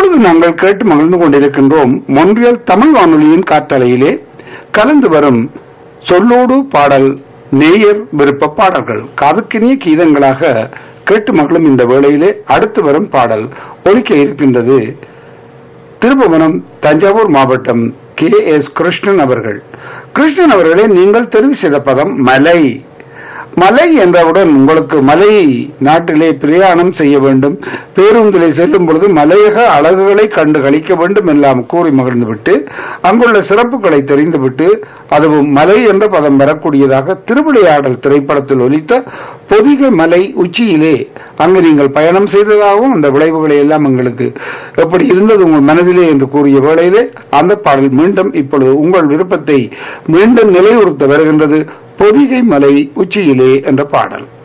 இப்பொழுது நாங்கள் கேட்டு மகிழ்ந்து கொண்டிருக்கின்றோம் மொன்றியல் தமிழ் வானொலியின் காற்றலையிலே கலந்து வரும் சொல்லோடு பாடல் நேயர் விருப்ப பாடல்கள் காதுக்கினிய கீதங்களாக கேட்டு மகளும் இந்த வேளையிலே அடுத்து வரும் பாடல் ஒலிக்க இருக்கின்றது திருபுவனம் தஞ்சாவூர் மாவட்டம் கே எஸ் கிருஷ்ணன் அவர்கள் கிருஷ்ணன் அவர்களே நீங்கள் தெரிவு செய்த பதம் மலை மலை என்றவுடன் உங்களுக்கு மலை நாட்டிலே பிரயாணம் செய்ய வேண்டும் பேருந்திலே செல்லும் பொழுது மலையக அழகுகளை கண்டு கழிக்க வேண்டும் எல்லாம் கூறி மகிழ்ந்துவிட்டு அங்குள்ள சிறப்புகளை தெரிந்துவிட்டு அதுவும் மலை என்ற பதம் வரக்கூடியதாக திருவிளையாடல் திரைப்படத்தில் ஒலித்த பொதிகை மலை உச்சியிலே அங்கு நீங்கள் பயணம் செய்ததாகவும் அந்த விளைவுகளை எல்லாம் எங்களுக்கு எப்படி இருந்தது உங்கள் மனதிலே என்று கூறிய வேளையிலே அந்த பாடல் மீண்டும் இப்பொழுது உங்கள் விருப்பத்தை மீண்டும் நிலையுறுத்த வருகின்றது பொதிகை மலை உச்சியிலே என்ற பாடல்